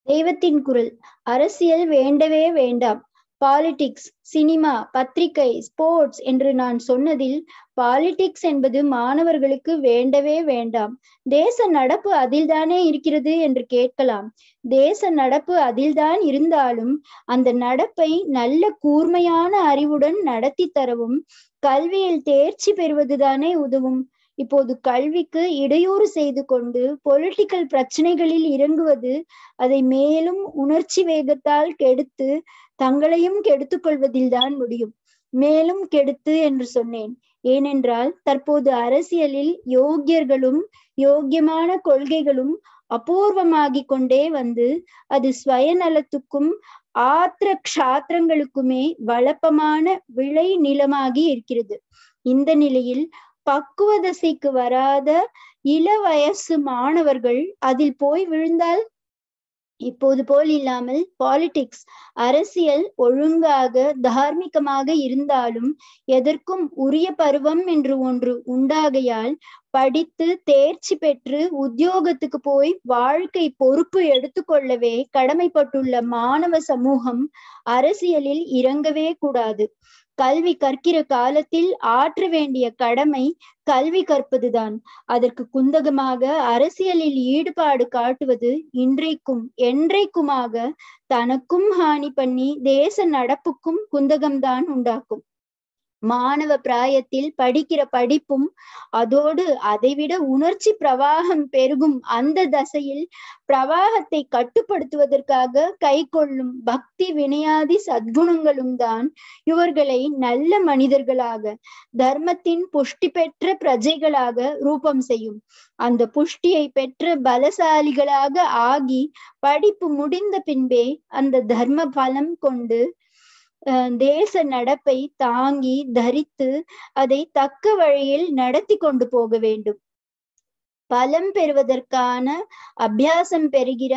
தெய்வத்தின் குரல் அரசியல் வேண்டவே வேண்டாம் பாலிடிக்ஸ் சினிமா பத்திரிகை ஸ்போர்ட்ஸ் என்று நான் சொன்னதில் பாலிடிக்ஸ் என்பது மாணவர்களுக்கு வேண்டவே வேண்டாம் தேச நடப்பு அதில்தானே இருக்கிறது என்று கேட்கலாம் தேச நடப்பு அதில்தான் இருந்தாலும் அந்த நடப்பை நல்ல கூர்மையான அறிவுடன் நடத்தி தரவும் கல்வியில் தேர்ச்சி பெறுவதுதானே உதவும் இப்போது கல்விக்கு இடையூறு செய்து கொண்டு பொலிட்டிக்கல் பிரச்சனைகளில் இறங்குவது அதை மேலும் உணர்ச்சி வேகத்தால் கெடுத்து தங்களையும் கெடுத்துக் கொள்வதில்தான் முடியும் மேலும் கெடுத்து என்று சொன்னேன் ஏனென்றால் தற்போது அரசியலில் யோக்கியர்களும் யோக்கியமான கொள்கைகளும் அபூர்வமாகிக் கொண்டே வந்து அது ஸ்வயநலத்துக்கும் ஆத்திர க்ஷாத்திரங்களுக்குமே வழப்பமான விளை நிலமாகி இருக்கிறது இந்த நிலையில் பக்குவ தசைக்கு வராத இள வயசு மாணவர்கள் அதில் போய் விழுந்தால் இப்போது போல் இல்லாமல் பாலிடிக்ஸ் அரசியல் ஒழுங்காக தார்மீகமாக இருந்தாலும் எதற்கும் உரிய பருவம் என்று ஒன்று உண்டாகையால் படித்து தேர்ச்சி பெற்று உத்தியோகத்துக்கு போய் வாழ்க்கை பொறுப்பு எடுத்துக்கொள்ளவே கடமைப்பட்டுள்ள மாணவ சமூகம் அரசியலில் இறங்கவே கூடாது கல்வி கற்கிற காலத்தில் ஆற்ற வேண்டிய கடமை கல்வி கற்பதுதான் அதற்கு குந்தகமாக அரசியலில் ஈடுபாடு காட்டுவது இன்றைக்கும் என்றைக்குமாக தனக்கும் ஹானி பண்ணி தேச நடப்புக்கும் குந்தகம்தான் உண்டாக்கும் மாணவ பிராயத்தில் படிக்கிற படிப்பும் அதோடு அதைவிட உணர்ச்சி பிரவாகம் பெருகும் அந்த தசையில் பிரவாகத்தை கட்டுப்படுத்துவதற்காக கை கொள்ளும் பக்தி வினையாதி சத்குணங்களும் தான் இவர்களை நல்ல மனிதர்களாக தர்மத்தின் புஷ்டி பெற்ற பிரஜைகளாக ரூபம் செய்யும் அந்த புஷ்டியை பெற்ற பலசாலிகளாக ஆகி படிப்பு முடிந்த பின்பே அந்த தர்ம பலம் கொண்டு தேச நடப்பை தாங்கி தரித்து அதை தக்க வழியில் நடத்தி கொண்டு போக வேண்டும் பலம் பெறுவதற்கான அபியாசம் பெறுகிற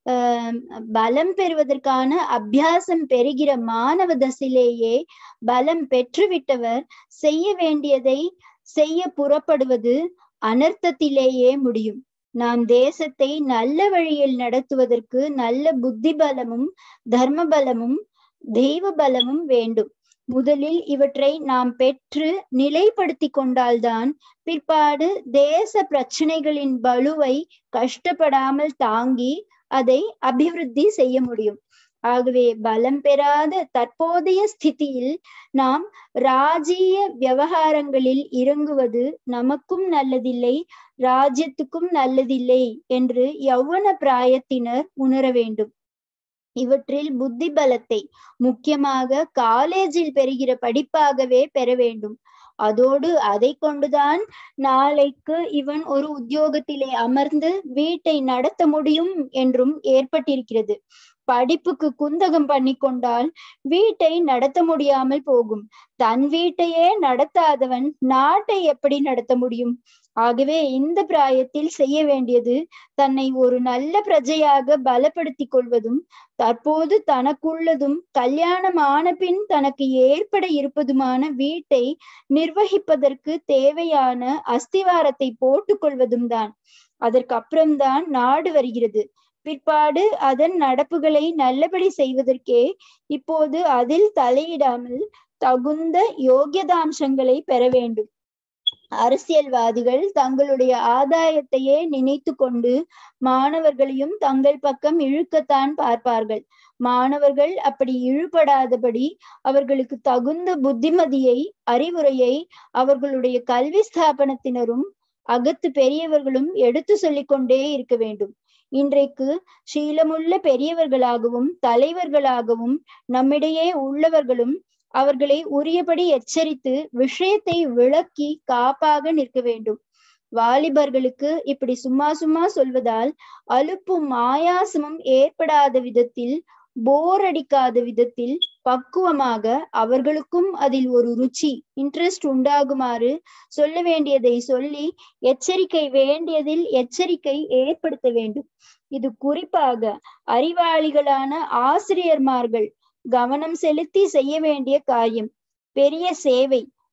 பலம் பெறுவதற்கான அபியாசம் பெறுகிற மாணவ தசிலேயே பலம் பெற்றுவிட்டவர் செய்ய வேண்டியதை செய்ய புறப்படுவது அனர்த்தத்திலேயே முடியும் நாம் தேசத்தை நல்ல வழியில் நடத்துவதற்கு நல்ல புத்தி பலமும் தர்ம பலமும் தெய்வ பலமும் வேண்டும் முதலில் இவற்றை நாம் பெற்று நிலைப்படுத்தி கொண்டால்தான் பிற்பாடு தேச பிரச்சனைகளின் பலுவை கஷ்டப்படாமல் தாங்கி அதை அபிவிருத்தி செய்ய முடியும் ஆகவே பலம் பெறாத தற்போதைய ஸ்திதியில் நாம் ராஜீய விவகாரங்களில் இறங்குவது நமக்கும் நல்லதில்லை ராஜ்யத்துக்கும் நல்லதில்லை என்று யௌவன பிராயத்தினர் உணர வேண்டும் இவற்றில் புத்தி பலத்தை முக்கியமாக காலேஜில் பெறுகிற படிப்பாகவே பெற வேண்டும் அதோடு அதை கொண்டுதான் நாளைக்கு இவன் ஒரு உத்தியோகத்திலே அமர்ந்து வீட்டை நடத்த முடியும் என்றும் ஏற்பட்டிருக்கிறது படிப்புக்கு குந்தகம் பண்ணி கொண்டால் வீட்டை நடத்த முடியாமல் போகும் தன் வீட்டையே நடத்தாதவன் நாட்டை எப்படி நடத்த முடியும் ஆகவே இந்த பிராயத்தில் செய்ய வேண்டியது தன்னை ஒரு நல்ல பிரஜையாக பலப்படுத்தி கொள்வதும் தற்போது தனக்குள்ளதும் கல்யாணம் ஆன பின் தனக்கு ஏற்பட இருப்பதுமான வீட்டை நிர்வகிப்பதற்கு தேவையான அஸ்திவாரத்தை போட்டுக் கொள்வதும் தான் அதற்கு அப்புறம்தான் நாடு வருகிறது பிற்பாடு அதன் நடப்புகளை நல்லபடி செய்வதற்கே இப்போது அதில் தலையிடாமல் தகுந்த யோகியதாம்சங்களை பெற வேண்டும் அரசியல்வாதிகள் தங்களுடைய ஆதாயத்தையே நினைத்து கொண்டு மாணவர்களையும் தங்கள் பக்கம் இழுக்கத்தான் பார்ப்பார்கள் மாணவர்கள் அப்படி இழுபடாதபடி அவர்களுக்கு தகுந்த புத்திமதியை அறிவுரையை அவர்களுடைய கல்வி ஸ்தாபனத்தினரும் அகத்து பெரியவர்களும் எடுத்து சொல்லிக் கொண்டே இருக்க வேண்டும் இன்றைக்கு சீலமுள்ள பெரியவர்களாகவும் தலைவர்களாகவும் நம்மிடையே உள்ளவர்களும் அவர்களை உரியபடி எச்சரித்து விஷயத்தை விளக்கி காப்பாக நிற்க வேண்டும் வாலிபர்களுக்கு இப்படி சும்மா சும்மா சொல்வதால் அலுப்பும் ஆயாசமும் ஏற்படாத விதத்தில் போர் அடிக்காத விதத்தில் பக்குவமாக அவர்களுக்கும் அதில் ஒரு ருச்சி இன்ட்ரெஸ்ட் உண்டாகுமாறு சொல்ல வேண்டியதை சொல்லி எச்சரிக்கை வேண்டியதில் எச்சரிக்கை ஏற்படுத்த வேண்டும் இது குறிப்பாக அறிவாளிகளான ஆசிரியர்மார்கள் கவனம் செலுத்தி செய்ய வேண்டிய காரியம் பெரிய சேவை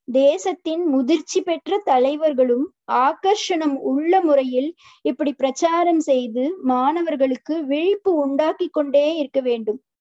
தேசத்தின் முதிர்ச்சி பெற்ற தலைவர்களும் ஆகர்ஷணம் உள்ள முறையில் இப்படி பிரச்சாரம் செய்து மாணவர்களுக்கு விழிப்பு உண்டாக்கி கொண்டே இருக்க வேண்டும்